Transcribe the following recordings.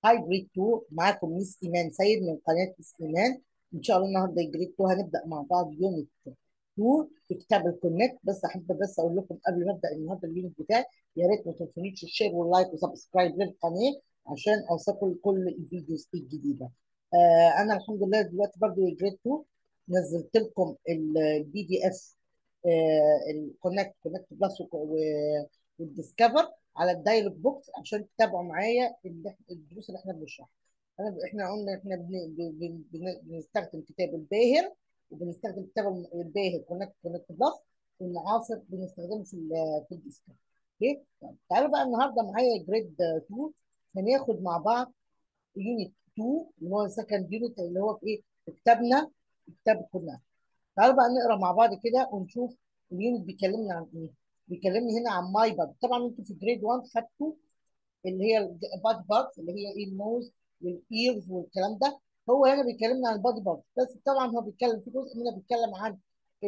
هاي جريد 2 معاكم ميس ايمان سيد من قناه ميس ايمان ان شاء الله النهارده جريد 2 هنبدا مع بعض يونت 2 في كتاب الكونكت بس احب بس اقول لكم قبل ما ابدا النهارده اليونت بتاعي يا ريت ما تنسونيش الشير واللايك وسبسكرايب للقناه عشان اوصلكم كل الفيديوز الجديده آه انا الحمد لله دلوقتي برضو جريد 2 نزلت لكم البي دي اف الكونكت كونكت بلس والديسكفر على الدايلوج بوكس عشان تتابعوا معايا الدروس اللي احنا بنشرحها انا احنا قلنا احنا بن... بن... بن... بنستخدم كتاب الباهر وبنستخدم كتاب الباهر كونكت كونكت بلس والمعاصر بنستخدمه في ال... في الديسكفر اوكي تعالوا بقى النهارده معايا جريد 2 هناخد مع بعض يونت 2 اللي هو سكند يونت اللي هو في ايه في كتابنا كتاب الكونكت تعالوا بقى نقرا مع بعض كده ونشوف اليونت بيكلمنا عن ايه بيكلمني هنا عن ماي باد طبعا انتوا في جريد 1 خدتوا اللي هي البادي بارتس اللي هي ايه النوز والايرز والكلام ده هو هنا بيكلمنا عن البادي بارتس بس طبعا هو بيتكلم في جزء منها بيتكلم عن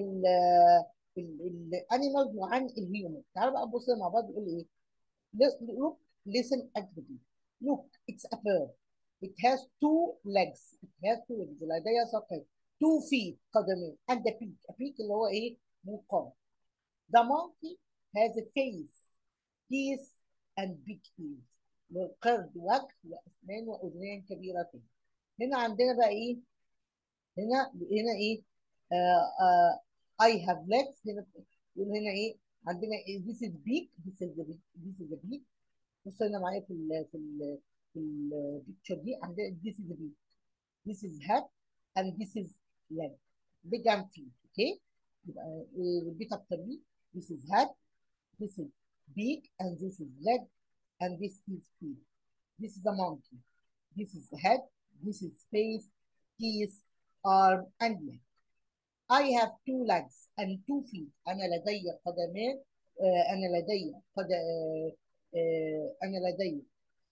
الانيمالز وعن الهيومن تعالوا بقى نبص مع بعض يقول ايه look listen actively look it's a bird it has two legs it has two legs لديها ساقين two feet قدمين and a beak a beak اللي هو ايه منقار the monkey has a face teeth and big ears للقرد وجه واسنان واذنين كبيرتين هنا عندنا بقى ايه هنا هنا ايه آه آه I have legs هنا يقول هنا ايه عندنا إيه؟ this is big this is the big this is the big بص هنا معايا في ال في ال في البيكتشر دي عندنا this is the big this is head and this is leg big and feet okay يبقى repeat after me this is head this is beak and this is leg and this is feet this is a monkey this is head this is face teeth arm and leg I have two legs and two feet أنا لدي قدمان أنا لدي قد أنا لدي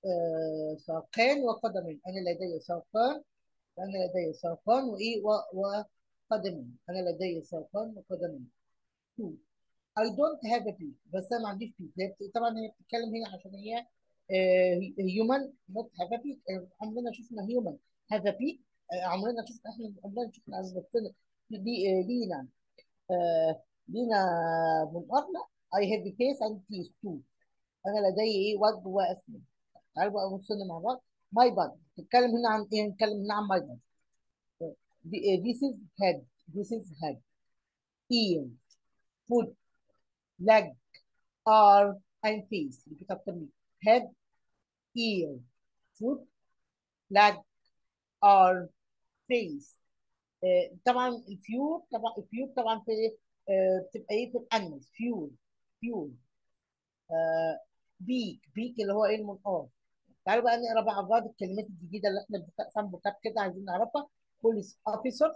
ساقان وقدمين أنا لدي ساقان أنا لدي ساقان وإيه وقدمين أنا لدي ساقان وقدمين two I don't have a beak بس أنا ما عنديش beak طبعا هي بتتكلم هنا عشان هي human not have a beak عمرنا شفنا human have a beak عمرنا شفنا احنا عمرنا شفنا نفسنا لينا آه لينا منقار لا I have a face and teeth too انا لدي ايه وجه واسنان تعالوا بقى نبص مع بعض my body نتكلم هنا عن ايه نتكلم هنا عن my body this is head this is head ear foot leg arm and face repeat after me head ear foot leg arm face آه طبعا الفيور طبعا الفيور طبعا في آه بتبقى ايه في الانيمالز فيور فيور آه بيك بيك اللي هو ايه المنقار تعالوا بقى نقرا بقى بعض الكلمات الجديده اللي احنا بنستخدم فوكاب كده عايزين نعرفها بوليس اوفيسر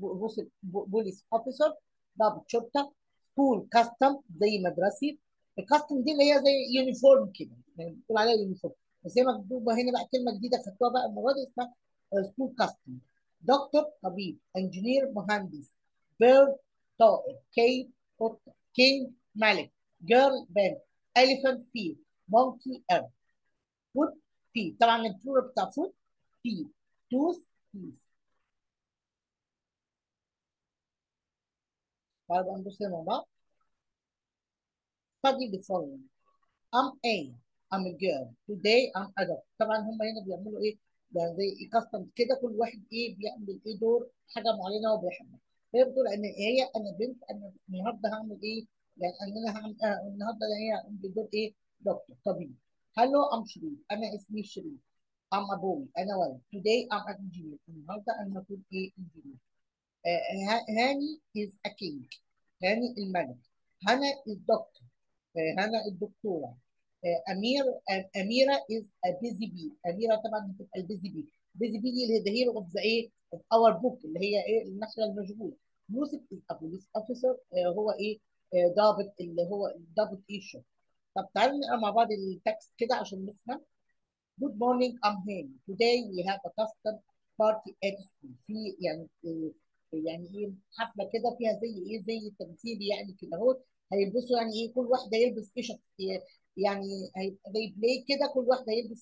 بوليس اوفيسر ضابط شرطه سكول كاستم زي مدرسي الكاستم دي اللي هي زي يونيفورم كده يعني بنقول عليها يونيفورم بس هي مكتوبه هنا بقى كلمه جديده خدتوها بقى المره دي اسمها سكول كاستم دكتور طبيب انجينير مهندس بيرد طائر كيف قطه كينج ملك جيرل بنت اليفنت فيل مونكي ارض فوت في طبعا البلورال بتاع فوت في توث بيس تعالوا بقى نبص مع بعض study the following I'm A I'm a girl today I'm adult طبعا هم هنا بيعملوا ايه يعني زي كاستم كده كل واحد ايه بيعمل ايه دور حاجه معينه هو بيحبها هي بتقول ان هي انا بنت انا النهارده هعمل ايه يعني ان انا هعمل آه النهارده هي هعمل دور ايه دكتور طبيب هلو ام شريف انا اسمي شريف ام ابوي انا ولد today I'm an engineer النهارده انا هكون ايه انجينير آه هاني is a king هاني الملك هنا is doctor آه هنا الدكتوره امير اميره از بيزي بي اميره طبعا بتبقى البيزي بي بيزي بي دي اللي هي ذا هيرو اوف ذا ايه اوف اور بوك اللي هي ايه النحله المشغوله يوسف از ا بوليس اوفيسر هو ايه ضابط اللي هو ضابط ايه الشرطه طب تعالوا نقرا مع بعض التكست كده عشان نفهم Good morning I'm Hani today we have a custom party at school في يعني يعني ايه حفله كده فيها زي ايه زي تمثيل يعني كده اهو هيلبسوا يعني ايه كل واحده يلبس ايه يعني هيبقى زي بلاي كده كل واحده يلبس ايه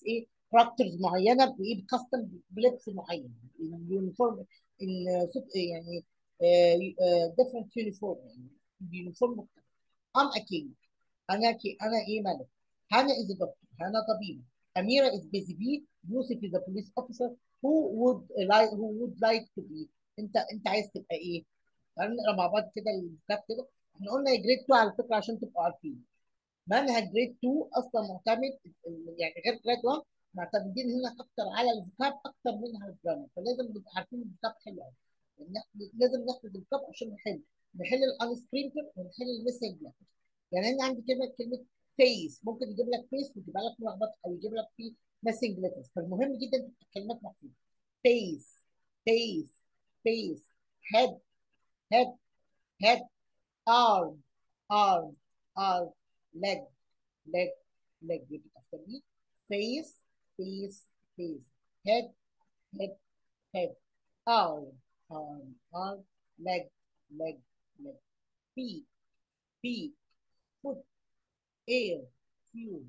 كاركترز معينه بايه بكاستم بلبس معين اليونيفورم يعني ديفرنت يونيفورم يعني اليونيفورم مختلف ام اكيد انا كي انا ايه ملك هانا از دكتور هانا طبيبه اميره از بيزي بي يوسف از بوليس اوفيسر who would like who would like to be انت انت عايز تبقى ايه؟ تعالوا نقرا مع بعض كده الكتاب كده احنا قلنا جريد 2 على فكره عشان تبقوا عارفين منهج جريد 2 اصلا معتمد يعني غير جريد 1 معتمدين هنا اكتر على الفوكاب اكتر منها الجرامر فلازم نبقى عارفين الفوكاب حلو قوي لازم نحفظ الفوكاب عشان نحل نحل الانسكريبتد ونحل الميسنج يعني انا عندي كلمه كلمه فيس ممكن يجيب لك فيس ويجيبها لك ملخبطه او يجيب لك فيه ميسنج ليترز فالمهم جدا تبقى الكلمات محفوظه فيس فيس فيس head head head arm arm arm leg leg leg يبقى تسميه face face face head head head arm arm arm leg leg leg feet feet foot air fuel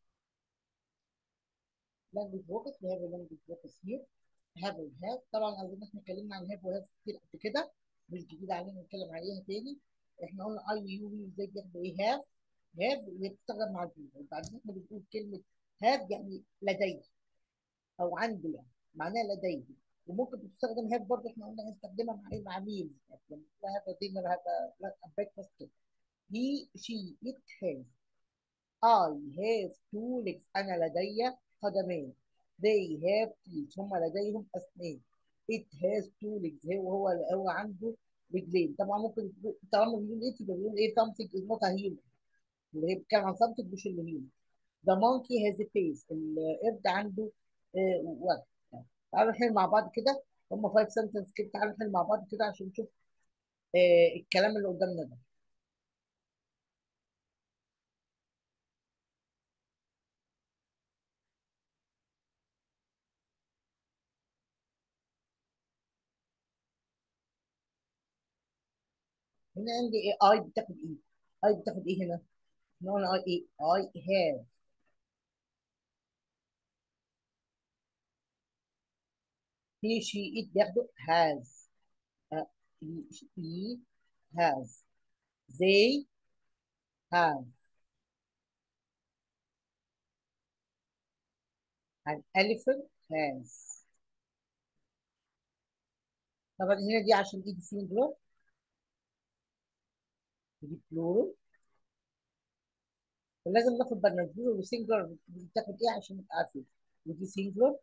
language focus we have a language focus here have and have طبعا عايزين احنا اتكلمنا عن have وهاف كتير قبل كده مش جديد علينا نتكلم عليها تاني احنا قلنا اي ويو وي ازاي بياخدوا ايه هاف هاف اللي بتشتغل مع الفيو وبعدين احنا بنقول كلمه هاف يعني لديه او عنده يعني معناها لديه وممكن تستخدم هاف برضه احنا قلنا هنستخدمها مع ايه مع ميل هذا دينر هذا بريكفاست كده هي شي ات هاز I have two legs أنا لدي قدمين they have teeth هم لديهم أسنان it has two legs هو هو هو عنده رجلين طبعا ممكن طالما بيقول ايه تبقى بيقول ايه something is not a human اللي هي بتتكلم عن something مش اللي human the monkey has a face القرد عنده آه وجه تعالوا نحل مع بعض كده هم 5 سنتنس كده تعالوا نحل مع بعض كده عشان نشوف آه الكلام اللي قدامنا ده هنا عندي ايه اي بتاخد ايه اي بتاخد ايه هنا هنا قلنا اي ايه اي هاف هي شي ات بياخدوا هاز he has they have an elephant has طبعا هنا دي عشان دي سينجلر دي بلورال فلازم ناخد بالنا البلورال والسينجلر بتاخد ايه عشان نبقى عارفين ودي سينجلر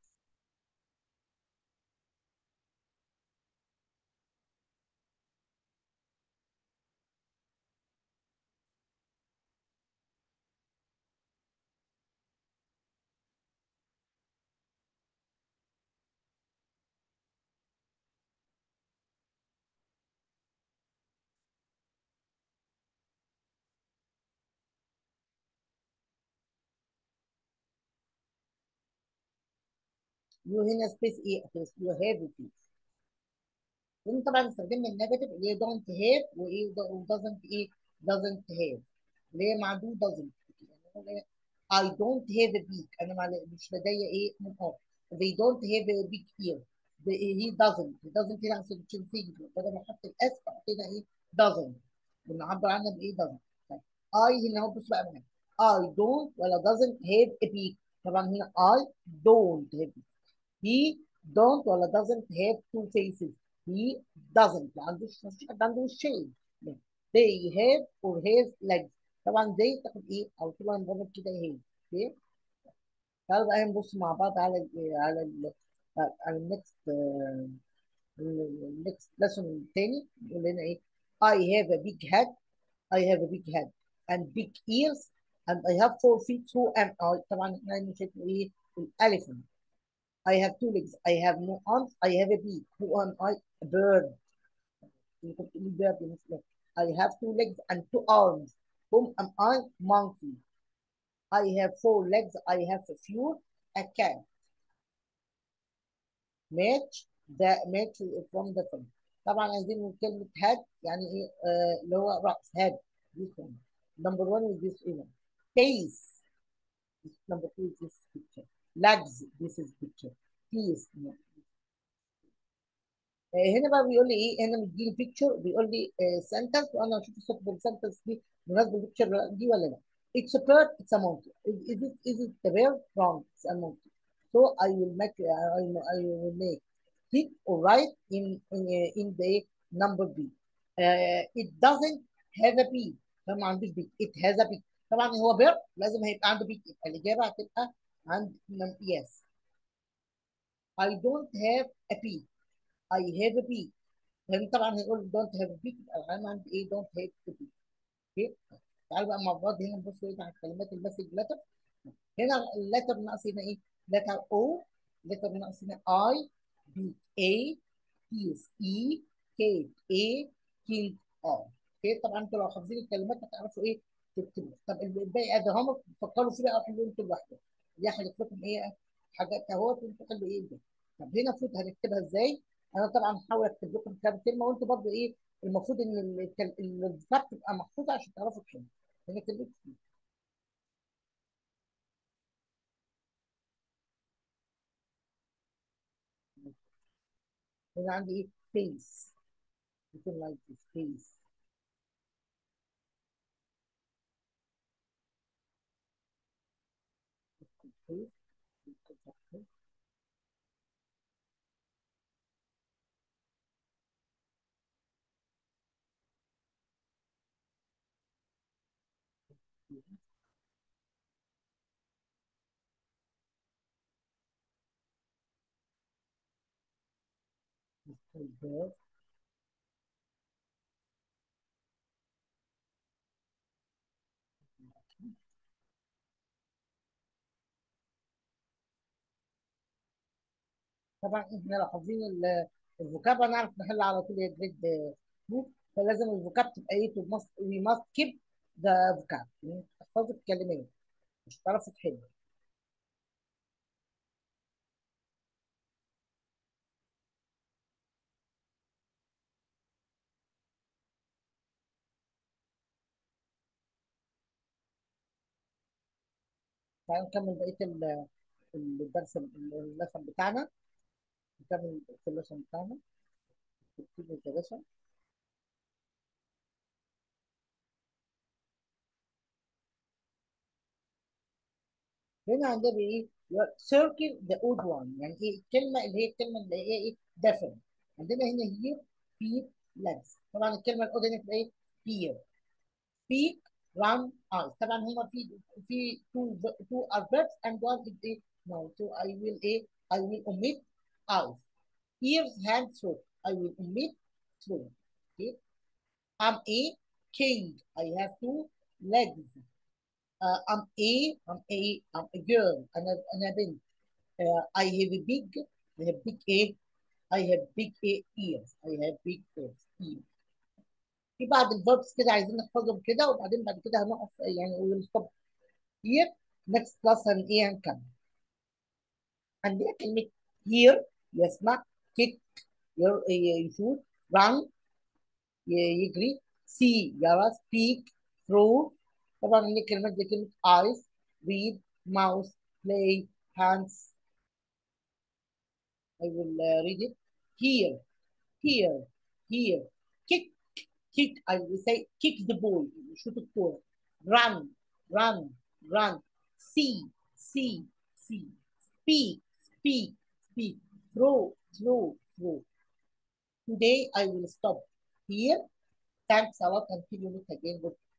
يو هنا سبيس ايه يو هاف فيس لان طبعا استخدمنا النيجاتيف اللي هي دونت هاف وايه ودازنت ايه دازنت هاف اللي هي معدود دازنت يعني I don't have a beak انا مش لدي ايه منقار they don't have a big ear they, he doesn't he doesn't هنا عشان تشيل بدل ما احط الاس حطينا ايه doesn't بنعبر عنها بايه doesn't طيب I هنا اهو بص بقى معايا I don't ولا doesn't have a beak طبعا هنا I don't have it he don't ولا doesn't have two faces he doesn't ما عندوش مفيش حد عنده وشين they have or has legs طبعا زي تاخد ايه او طبعا نضرب كده ايه اوكي تعالوا بقى نبص مع بعض على ال على ال على النكست النكست ليسون الثاني بيقول لنا ايه I have a big head I have a big head and big ears and I have four feet who am I طبعا احنا شايفين ايه الاليفنت I have two legs. I have no arms. I have a beak. Who am I? A bird. I have two legs and two arms. Whom am I? Monkey. I have four legs. I have a few. A cat. Match the match from the film. طبعا عايزين كلمة head يعني ايه آه اللي هو رأس head. This one. Number one is this one. Face. Number two is this picture. legs this is picture peace هنا بقى بيقول لي ايه هنا مديني بيكتشر بيقول لي سنتنس وانا اشوف الصوت بالسنتنس دي مناسبه البيكتشر دي ولا لا It's a bird, it's a monkey. Is, is it is it the bird? Wrong, it's a monkey. So I will make I, I will make tick or write in in, in the number B. Uh, it doesn't have a beak. فما عندوش beak. It has a beak. طبعا هو bird لازم هيبقى عنده beak. يبقى الإجابة هتبقى عند yes. I don't have a beak. I have a beak. يعني طبعا هيقول don't have a beak يبقى انا عندي ايه don't have a beak. اوكي تعالوا بقى مع بعض هنا نبص ايه على كلمات المسج لتر هنا اللتر ناقص هنا ايه؟ لتر او لتر ناقص هنا اي بي اي بي اس اي كي اي كيد ار اوكي طبعا انتوا لو حافظين الكلمات هتعرفوا ايه تكتبوا طب الباقي ده هم فكروا فيه بقى حلوا انتوا لوحدكم دي حاجات لكم ايه حاجات اهوت وانتوا حلوا ايه ده طب هنا فوت هنكتبها ازاي؟ انا طبعا هحاول اكتب لكم كام كلمه وانتوا برضه ايه المفروض ان الفرق تبقى محفوظه عشان تعرفوا تحلوا هنا كلمه هنا عندي ايه فيس يكون لايك فيس الباب طبعا احنا لو حافظين الفوكاب هنعرف نحل على طول يا جريد 2 فلازم الفوكاب تبقى ايه وي ماست كيب ذا فوكاب تحفظوا الكلمات مش هتعرفوا تحلوا تعالوا نكمل بقيه الدرس اللسن بتاعنا نكمل اللسن بتاعنا نكتب الدراسه هنا عندنا ايه circle the odd one يعني ايه الكلمه اللي هي الكلمه اللي هي ايه definite عندنا هنا here feet legs طبعا الكلمه الاود هنا تبقى ايه here speak run eyes طبعا هما في في two two are verbs and one is ايه no so I will ايه I will omit eyes ears hands throat I will omit throat okay I'm a king I have two legs uh, I'm a I'm a I'm a girl أنا أنا بنت uh, I have a big I have big a I have big a ears I have big ears ears في بعض الفيربس كده عايزين نحفظهم كده وبعدين بعد كده هنقف يعني ونستوب here next class هن ايه هنكمل عندنا كلمة here يسمع kick يشوف run يجري see يرى speak through طبعا اللي كلمات زي كلمة eyes read mouse play hands I will uh, read it here here here kick kick I will say kick the ball shoot الكورة run run run see see see speak speak speak throw throw throw today I will stop here thanks a lot until you meet again